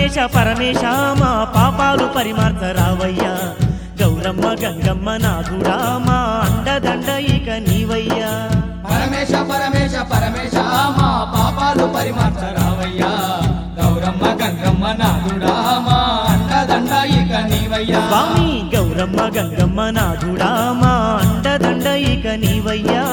పరమేశ పరమేశ మా పాపాలు పరిమార్చరావయ్యా గౌరమ్మ గంగమ్మ నాథుడా మా అండదండ ఇక నీవయ్యా పరమేశ పరమేశ పరమేశ మా పాపాలు పరిమార్చరావయ్యా గౌరమ్మ గంగమ్మ నాదుడా మా అండదండ ఇక నీవయ్యా స్వామి గౌరమ్మ గంగమ్మ నాథుడా మా అండదండ ఇక నీవయ్యా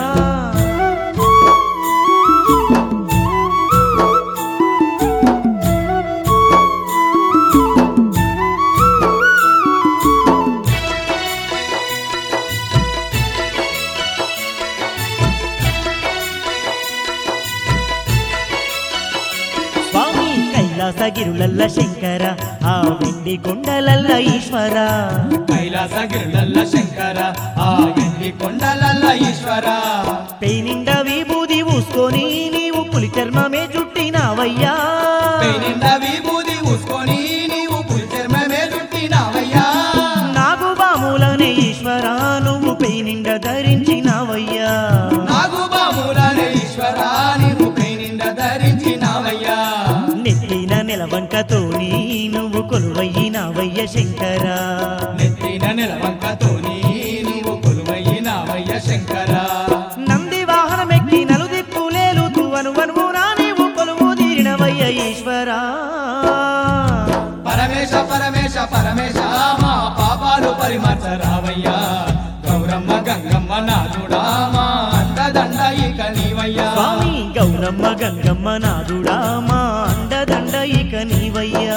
స్వామి కైలాసగిరులల్ల శంకర ఆ వెండి కొండలల్ల ఈశ్వర కైలాసగిరులల్ల శంకర ఆ ఎండి కొండలల్ల ఈశ్వర పెయినిండ విభూది ఊసుకొని నీవు పులి చర్మమే చుట్టినావయ్యా నిండ విభూది ఊసుకొని నీవు పులి చర్మమే చుట్టినావయ్యా నాగు బాములనే ఈశ్వర నువ్వు పెయినిండ ధరించినావయ్యా నాగు బాములనే ఈశ్వర నీవు పై నిండ ధరించినావయ్యా నెత్తిన నిలవంకతోని నువ్వు కొలువయ్యినావయ్య శంకర నెత్తిన నిలవంకతోని నీవు కొలువయ్యినావయ్య శంకర నంది వాహనమెక్కి నలుదిప్పులేలుతూ అనువనువునా నీవు కొలువు తీరినవయ్య ఈశ్వరా పరమేశ పరమేశ పరమేశ మా పాపాలు పరిమర్చరావయ్యా గౌరమ్మ గంగమ్మ నాదుడా మా అండదండ ఇక నీవయ్యా స్వామి గౌరమ్మ గంగమ్మ నాదుడా మా అండదండ ఇక నీవయ్యా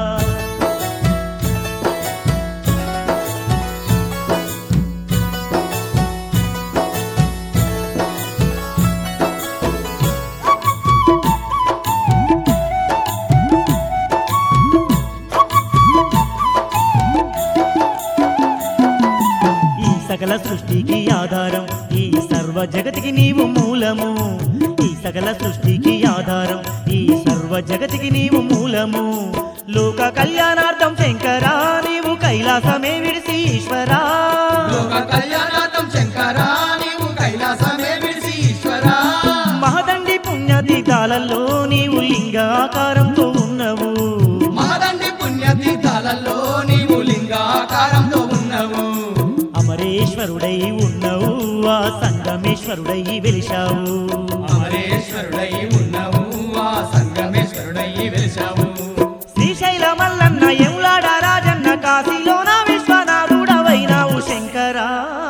ఈ సకల సృష్టికి ఆధారం ఈ సర్వ జగతికి నీవు మూలము ఈ సకల సృష్టికి ఆధారం ఈ సర్వ జగతికి నీవు మూలము లోక కళ్యాణార్థం శంకరా నీవు కైలాసమే విడిసి ఈశ్వరా లోక కళ్యాణార్థం శంకర నీవు కైలాసమే విడిసి ఈశ్వర మహదండి పుణ్యతీతాలలో నీవు లింగాకారంతో ఉన్నవు మహదండి పుణ్యతీర్థాలలో నీవు లింగాకారంలో ఉన్నవు అమరేశ్వరుడై ఉన్నవు ఆ సంగమేశ్వరుడై వెలిశావు అమరేశ్వరుడై ఉన్నవు ఆ సంగమేశ్వరుడై వెలిశావు శ్రీశైల మల్లన్న ఎములాడ రాజన్న కాశీలోన విశ్వనాథుడవైనావు శంకరా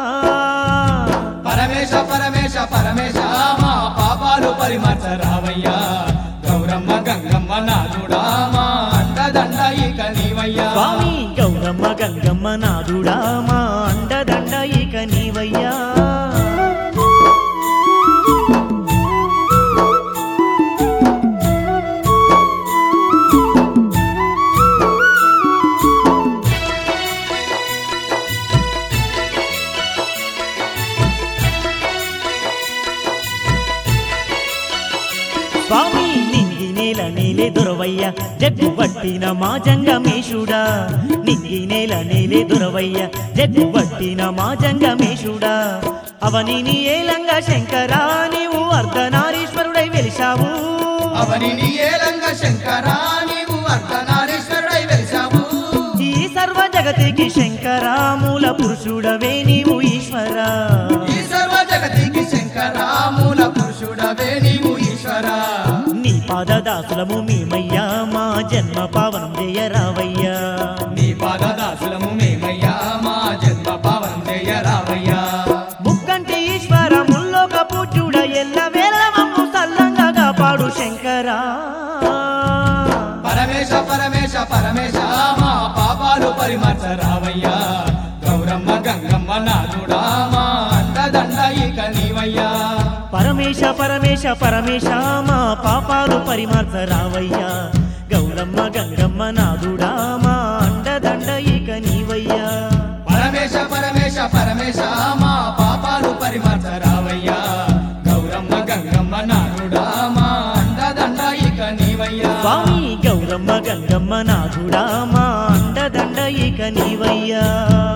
పరమేశ పరమేశ పరమేశ మా పాపాలు పరిమర్చరావయ్యా గౌరమ్మ గంగమ్మ నాదుడా మా అండదండ ఇక నీవయ్యా స్వామి గౌరమ్మ గంగమ్మ నాదుడా మా అండదండ ఇక నీవయ్యా స్వామి నింగి నేల నేలే దొరవయ్య జగ్గు పట్టిన మా జంగమేశుడా నింగి నేల నేలే దొరవయ్య జగ్గు పట్టిన మా జంగమేశుడా అవని నీ ఏలంగా శంకరా నీవు అర్ధనారీశ్వరుడై వెలిశావు అవని నీ ఏలంగ శంకరా నీవు అర్ధనారీశ్వరుడై వెలిశావు ఈ సర్వ జగతికి శంకరా మూల పురుషుడవే నీవు ఈశ్వరా ఈ సర్వ జగతికి శంకరా మూల పురుషుడవే నీవు ఈశ్వరా నీ పాదదాసులము మేమయ్యా మా జన్మ పావనం జయరావయ్యా నీ పాదదాసులము మేమయ్యా మా జన్మ పావనం జయరావయ్యా ముక్కంటి ఈశ్వర ముల్లోక పూజ్యుడ ఎల్ల వేళ మమ్ము సల్లంగా కాపాడు శంకరా పరమేశ పరమేశ పరమేశ మా పాపాలు పరిమర్చరావయ్యా గౌరమ్మ గంగమ్మ నాదుడా మా అండదండ ఇక నీవయ్యా పరమేశ పరమేశ పరమేశ మా పాపాలు పరిమార్చరావయ్యా గౌరమ్మ గంగమ్మ నాదుడా మా అండదండ ఇక నీవయ్యా పరమేశ పరమేశ పరమేశ మా పాపాలు పరిమర్చరావయ్యా గౌరమ్మ గంగమ్మ నాదుడా మా అండదండ ఇక నీవయ్యా స్వామి గౌరమ్మ గంగమ్మ నాథుడా మా అండదండ ఇక నీవయ్యా